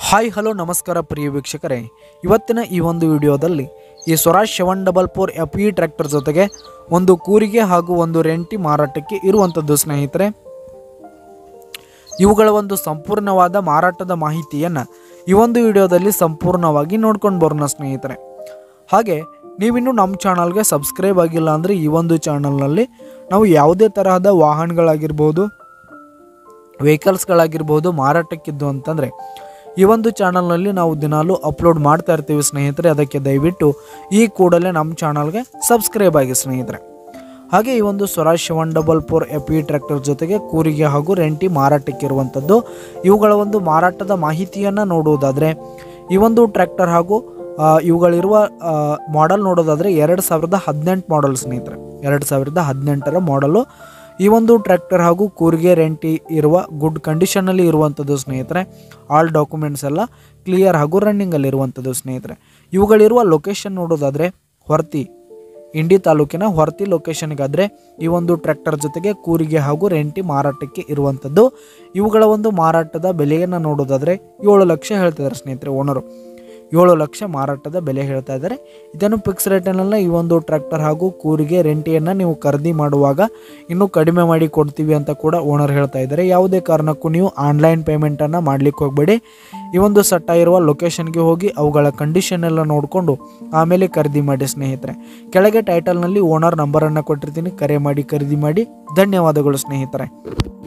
hi hello ನಮಸ್ಕಾರ ಪ್ರಿಯ ವೀಕ್ಷಕರೇ ಇವತ್ತಿನ ಈ ಒಂದು ವಿಡಿಯೋದಲ್ಲಿ ಈ Swaraj seven double four F E tractor ಜೊತೆಗೆ ಒಂದು ಕೂರಿಗೆ ಹಾಗೂ ಒಂದು ರೆಂಟಿ ಮಾರಾಟಕ್ಕೆ ಇರುವಂಥದ್ದು ಸ್ನೇಹಿತರೆ ಇವುಗಳ ಒಂದು ಸಂಪೂರ್ಣವಾದ ಮಾರಾಟದ ಮಾಹಿತಿಯನ್ನು ಈ ಒಂದು ವಿಡಿಯೋದಲ್ಲಿ ಸಂಪೂರ್ಣವಾಗಿ ನೋಡ್ಕೊಂಡು ಬರೋಣ ಸ್ನೇಹಿತರೆ ಹಾಗೆ ನೀವಿನ್ನೂ ನಮ್ಮ ಚಾನಲ್ಗೆ ಸಬ್ಸ್ಕ್ರೈಬ್ ಆಗಿಲ್ಲ ಅಂದರೆ ಈ ಒಂದು ಚಾನಲ್ನಲ್ಲಿ ನಾವು ಯಾವುದೇ ತರಹದ ವಾಹನಗಳಾಗಿರ್ಬೋದು ವೆಹಿಕಲ್ಸ್ಗಳಾಗಿರ್ಬೋದು ಮಾರಾಟಕ್ಕಿದ್ದು ಅಂತಂದರೆ ಈ ಒಂದು ಚಾನಲ್ನಲ್ಲಿ ನಾವು ದಿನಾಲೂ ಅಪ್ಲೋಡ್ ಮಾಡ್ತಾ ಇರ್ತೀವಿ ಸ್ನೇಹಿತರೆ ಅದಕ್ಕೆ ದಯವಿಟ್ಟು ಈ ಕೂಡಲೇ ನಮ್ಮ ಚಾನಲ್ಗೆ ಸಬ್ಸ್ಕ್ರೈಬ್ ಆಗಿ ಸ್ನೇಹಿತರೆ ಹಾಗೆ ಈ ಒಂದು Swaraj seven double four F E tractor ಜೊತೆಗೆ ಕೂರಿಗೆ ಹಾಗೂ ರೆಂಟಿ ಮಾರಾಟಕ್ಕಿರುವಂಥದ್ದು ಇವುಗಳ ಒಂದು ಮಾರಾಟದ ಮಾಹಿತಿಯನ್ನು ನೋಡುವುದಾದರೆ ಈ ಒಂದು ಟ್ರ್ಯಾಕ್ಟರ್ ಹಾಗೂ ಆ, ಇವುಗಳಿರುವ ಮಾಡೆಲ್ ನೋಡೋದಾದರೆ ಎರಡು ಸಾವಿರದ ಹದಿನೆಂಟು ಮಾಡೆಲ್ ಸ್ನೇಹಿತರೆ ಎರಡು ಸಾವಿರದ ಹದಿನೆಂಟರ ಮಾಡೆಲು ಈ ಒಂದು ಟ್ರ್ಯಾಕ್ಟರ್ ಹಾಗೂ ಕೂರಿಗೆ ರೆಂಟಿ ಇರುವ ಗುಡ್ ಕಂಡೀಷನಲ್ಲಿ ಇರುವಂಥದ್ದು ಸ್ನೇಹಿತರೆ ಆಲ್ ಡಾಕ್ಯುಮೆಂಟ್ಸ್ ಎಲ್ಲ ಕ್ಲಿಯರ್ ಹಾಗೂ ರನ್ನಿಂಗಲ್ಲಿ ಇರುವಂಥದ್ದು ಸ್ನೇಹಿತರೆ ಇವುಗಳಿರುವ ಲೊಕೇಶನ್ ನೋಡೋದಾದರೆ ಹೊರ್ತಿ ಇಂಡಿ ತಾಲೂಕಿನ ಹೊರ್ತಿ ಲೊಕೇಶನ್ಗಾದರೆ ಈ ಒಂದು ಟ್ರ್ಯಾಕ್ಟರ್ ಜೊತೆಗೆ ಕೂರಿಗೆ ಹಾಗೂ ರೆಂಟಿ ಮಾರಾಟಕ್ಕೆ ಇರುವಂಥದ್ದು ಇವುಗಳ ಒಂದು ಮಾರಾಟದ ಬೆಲೆಯನ್ನು ನೋಡೋದಾದರೆ ಏಳು ಲಕ್ಷ ಹೇಳ್ತಿದ್ದಾರೆ ಸ್ನೇಹಿತರೆ ಓನರು ಏಳು ಲಕ್ಷ ಮಾರಾಟದ ಬೆಲೆ ಹೇಳ್ತಾ ಇದ್ದಾರೆ ಇದನ್ನು ಫಿಕ್ಸ್ ರೇಟನ್ನೆಲ್ಲ ಈ ಒಂದು ಟ್ರ್ಯಾಕ್ಟರ್ ಹಾಗೂ ಕೂರಿಗೆ ರೆಂಟಿಯನ್ನು ನೀವು ಖರೀದಿ ಮಾಡುವಾಗ ಇನ್ನೂ ಕಡಿಮೆ ಮಾಡಿ ಕೊಡ್ತೀವಿ ಅಂತ ಕೂಡ ಓನರ್ ಹೇಳ್ತಾ ಇದ್ದಾರೆ ಯಾವುದೇ ಕಾರಣಕ್ಕೂ ನೀವು ಆನ್ಲೈನ್ ಪೇಮೆಂಟನ್ನು ಮಾಡಲಿಕ್ಕೆ ಹೋಗಬೇಡಿ ಈ ಒಂದು ಸಟ್ಟ ಇರುವ ಲೊಕೇಶನ್ಗೆ ಹೋಗಿ ಅವುಗಳ ಕಂಡೀಷನ್ ಎಲ್ಲ ನೋಡಿಕೊಂಡು ಆಮೇಲೆ ಖರೀದಿ ಮಾಡಿ ಸ್ನೇಹಿತರೆ ಕೆಳಗೆ ಟೈಟಲ್ನಲ್ಲಿ ಓನರ್ ನಂಬರನ್ನು ಕೊಟ್ಟಿರ್ತೀನಿ ಕರೆ ಮಾಡಿ ಖರೀದಿ ಮಾಡಿ ಧನ್ಯವಾದಗಳು ಸ್ನೇಹಿತರೆ